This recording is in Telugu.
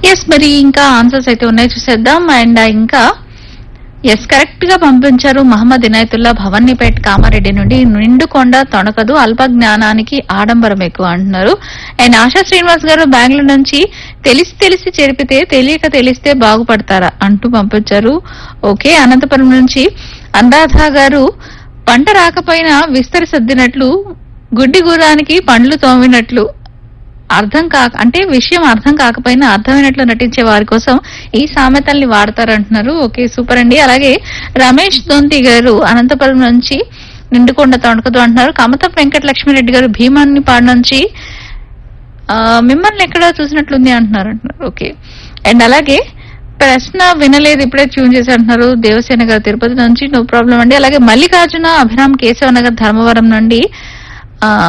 ఎస్ మరి ఇంకా ఆన్సర్స్ అయితే ఉన్నాయి చూసేద్దాం అండ్ ఇంకా ఎస్ కరెక్ట్ గా పంపించారు మహమ్మద్ ఇనాయతుల్లా భవన్నీపేట్ కామారెడ్డి నుండి నిండుకొండ తొణకదు అల్ప జ్ఞానానికి ఆడంబరం ఎక్కువ అంటున్నారు అండ్ ఆశా శ్రీనివాస్ గారు బెంగళూరు నుంచి తెలిసి తెలిసి చెరిపితే తెలియక తెలిస్తే బాగుపడతారా అంటూ పంపించారు ఓకే అనంతపురం నుంచి అనురాధ గారు పంట రాకపోయినా విస్తరి సర్దినట్లు గుడ్డి గురానికి పండ్లు తోమినట్లు అర్థం కాక అంటే విషయం అర్థం కాకపోయినా అర్థమైనట్లు నటించే వారి కోసం ఈ సామెతల్ని వాడతారంటున్నారు ఓకే సూపర్ అండి అలాగే రమేష్ దొంతి గారు అనంతపురం నుంచి నిండుకొండ తొణకదు అంటున్నారు కమతం వెంకటలక్ష్మిరెడ్డి గారు భీమాన్ని పాడు నుంచి ఆ, మిమ్మల్ని ఎక్కడ చూసినట్లుంది అంటున్నారు అంటున్నారు ఓకే అండ్ అలాగే ప్రశ్న వినలేదు ఇప్పుడే ట్యూన్ చేసి అంటున్నారు దేవసేన గారు తిరుపతి నుంచి నో ప్రాబ్లం అండి అలాగే మల్లికార్జున అభిరామ్ కేశవ నగర్ ధర్మవరం నుండి ఆ